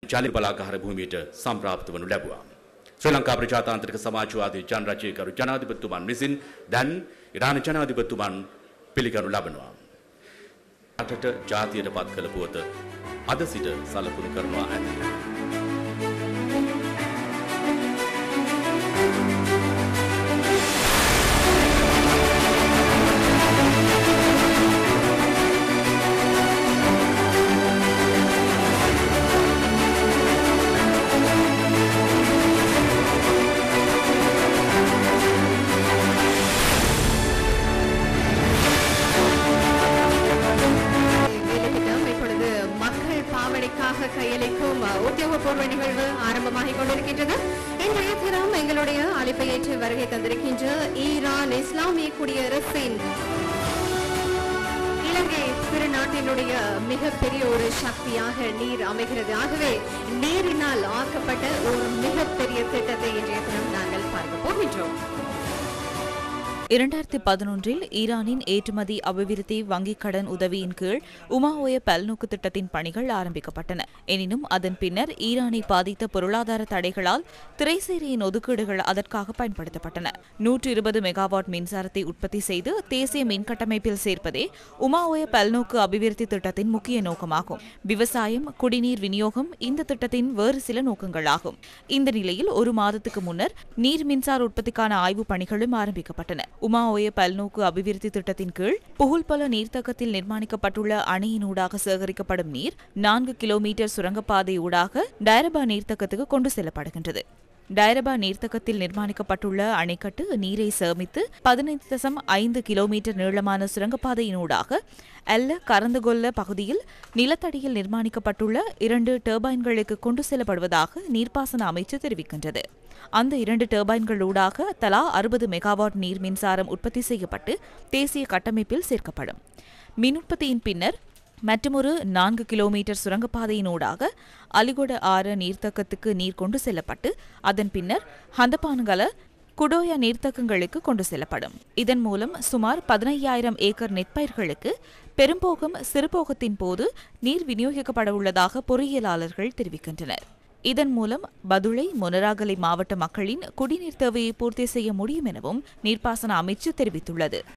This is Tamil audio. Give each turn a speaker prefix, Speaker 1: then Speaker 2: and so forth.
Speaker 1: ජාලි බලාගාර භූමියට සම්ප්‍රාප්ත වනු ලැබුවා. ශ්‍රී ලංකා ප්‍රජාතාන්ත්‍රික සමාජවාදී ජනරජයකරු ජනාධිපතිතුමන් විසින් දැන් ඉරාන ජනාධිපතිතුමන් පිළිගනු ලබනවා. රටට ජාතියට පත් කළ පුවත අද සිට සලකුණු කරනවා ඇත.
Speaker 2: வேலைத்திட்டம் இப்பொழுது மக்கள் பாவனைக்காக கையளிக்கும் அஹ், உத்தியோகபூர்வ நிகழ்வு ஆரம்பமாகிக் கொண்டிருக்கின்றது இன்றைய தினம் எங்களுடைய அழைப்பை ஏற்று வருகை தந்திருக்கின்ற ஈரான் இஸ்லாமிய குடியரசின் இலங்கை திருநாட்டினுடைய மிகப்பெரிய ஒரு சக்தியாக நீர் அமைகிறது ஆகவே நீரினால் ஆக்கப்பட்ட ஒரு மிகப்பெரிய திட்டத்தை இன்றைய தினம் நாங்கள் பார்க்க போகின்றோம்
Speaker 3: இரண்டாயிரத்தி பதினொன்றில் ஈரானின் ஏற்றுமதி அபிவிருத்தி வங்கிக் கடன் உதவியின் கீழ் உமாஓய பல்நோக்கு திட்டத்தின் பணிகள் ஆரம்பிக்கப்பட்டன எனினும் அதன் பின்னர் ஈரானை பாதித்த பொருளாதார தடைகளால் திரைசேரியின் ஒதுக்கீடுகள் அதற்காக பயன்படுத்தப்பட்டன நூற்று இருபது மெகாவாட் மின்சாரத்தை உற்பத்தி செய்து தேசிய மின் கட்டமைப்பில் சேர்ப்பதே உமாஓய பல்நோக்கு அபிவிருத்தி திட்டத்தின் முக்கிய நோக்கமாகும் விவசாயம் குடிநீர் விநியோகம் இந்த திட்டத்தின் வேறு சில நோக்கங்களாகும் இந்த நிலையில் ஒரு மாதத்துக்கு முன்னர் நீர் மின்சார உற்பத்திக்கான ஆய்வுப் பணிகளும் ஆரம்பிக்கப்பட்டன உமாஓய பல்நோக்கு அபிவிருத்தி திட்டத்தின் கீழ் புகுல்பல நீர்த்தக்கத்தில் நிர்மாணிக்கப்பட்டுள்ள அணையினூடாக சேகரிக்கப்படும் நீர் நான்கு கிலோமீட்டர் சுரங்கப்பாதை ஊடாக டைரபா நீர்த்தக்கத்துக்கு கொண்டு செல்லப்படுகின்றது டைரபா நீர்த்தக்கத்தில் நிர்மாணிக்கப்பட்டுள்ள அணைக்கட்டு நீரை சேமித்து பதினைந்து தசம் ஐந்து கிலோமீட்டர் நீளமான சுரங்கப்பாதையினூடாக அல்ல கரந்துகொல்ல பகுதியில் நிலத்தடியில் நிர்மாணிக்கப்பட்டுள்ள இரண்டு டர்பைன்களுக்கு கொண்டு செல்லப்படுவதாக நீர்ப்பாசன அமைச்சு தெரிவிக்கின்றது அந்த இரண்டு டர்பைன்களூடாக தலா அறுபது மெகாவாட் நீர் மின்சாரம் உற்பத்தி செய்யப்பட்டு தேசிய கட்டமைப்பில் சேர்க்கப்படும் மின் உற்பத்தியின் பின்னர் மற்றுமொரு நான்கு கிலோமீட்டர் சுரங்கப்பாதையினூடாக அலிகொட ஆறு நீர்த்தக்கத்துக்கு நீர் கொண்டு செல்லப்பட்டு அதன் பின்னர் ஹந்தபான்கல குடோயா நீர்த்தக்கங்களுக்கு கொண்டு செல்லப்படும் இதன் மூலம் சுமார் பதினையாயிரம் ஏக்கர் நெற்பயிர்களுக்கு பெரும்போகம் சிறுபோகத்தின் போது நீர் விநியோகிக்கப்பட உள்ளதாக பொறியியலாளர்கள் தெரிவிக்கின்றனர் இதன் மூலம் பதுளை மொனராகலை மாவட்ட மக்களின் குடிநீர் தேவையை பூர்த்தி செய்ய முடியும் எனவும் நீர்ப்பாசன அமைச்சு தெரிவித்துள்ளது